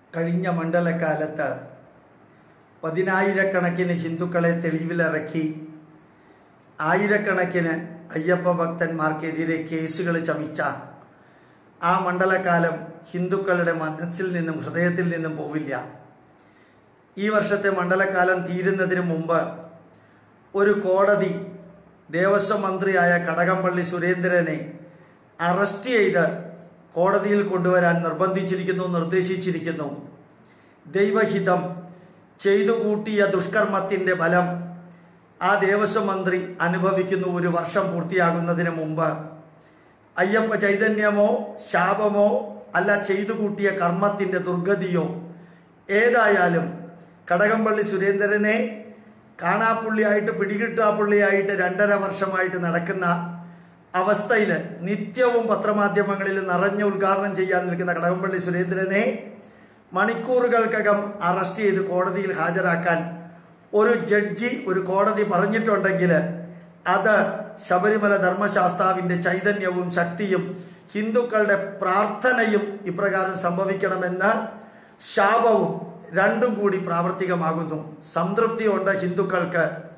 കഴിഞ്ഞ മണ്ഡലകാലത്ത് പതിനായിരക്കണക്കിന് ഹിന്ദുക്കളെ തെളിവിലിറക്കി ആയിരക്കണക്കിന് അയ്യപ്പ ഭക്തന്മാർക്കെതിരെ കേസുകൾ ചമിച്ച ആ മണ്ഡലകാലം ഹിന്ദുക്കളുടെ മനസ്സിൽ നിന്നും ഹൃദയത്തിൽ നിന്നും പോവില്ല ഈ വർഷത്തെ മണ്ഡലകാലം തീരുന്നതിന് മുമ്പ് ഒരു കോടതി ദേവസ്വം മന്ത്രിയായ കടകംപള്ളി സുരേന്ദ്രനെ അറസ്റ്റ് ചെയ്ത് കോടതിയിൽ കൊണ്ടുവരാൻ നിർബന്ധിച്ചിരിക്കുന്നു നിർദ്ദേശിച്ചിരിക്കുന്നു ദൈവഹിതം ചെയ്തു കൂട്ടിയ ദുഷ്കർമ്മത്തിൻ്റെ ഫലം ആ ദേവസ്വം മന്ത്രി അനുഭവിക്കുന്നു ഒരു വർഷം പൂർത്തിയാകുന്നതിന് മുമ്പ് അയ്യപ്പ ചൈതന്യമോ ശാപമോ അല്ല ചെയ്തു കൂട്ടിയ കർമ്മത്തിൻ്റെ ദുർഗതിയോ ഏതായാലും കടകംപള്ളി സുരേന്ദ്രനെ കാണാപ്പുള്ളിയായിട്ട് പിടികിട്ടാപ്പുള്ളിയായിട്ട് രണ്ടര വർഷമായിട്ട് നടക്കുന്ന അവസ്ഥയിൽ നിത്യവും പത്രമാധ്യമങ്ങളിൽ നിറഞ്ഞ ഉദ്ഘാടനം ചെയ്യാൻ നിൽക്കുന്ന കടകംപള്ളി സുരേന്ദ്രനെ മണിക്കൂറുകൾക്കകം അറസ്റ്റ് ചെയ്ത് കോടതിയിൽ ഹാജരാക്കാൻ ഒരു ജഡ്ജി ഒരു കോടതി പറഞ്ഞിട്ടുണ്ടെങ്കിൽ അത് ശബരിമല ധർമ്മശാസ്താവിൻ്റെ ചൈതന്യവും ശക്തിയും ഹിന്ദുക്കളുടെ പ്രാർത്ഥനയും ഇപ്രകാരം സംഭവിക്കണമെന്ന് ശാപവും രണ്ടും കൂടി പ്രാവർത്തികമാകുന്നു സംതൃപ്തിയുണ്ട് ഹിന്ദുക്കൾക്ക്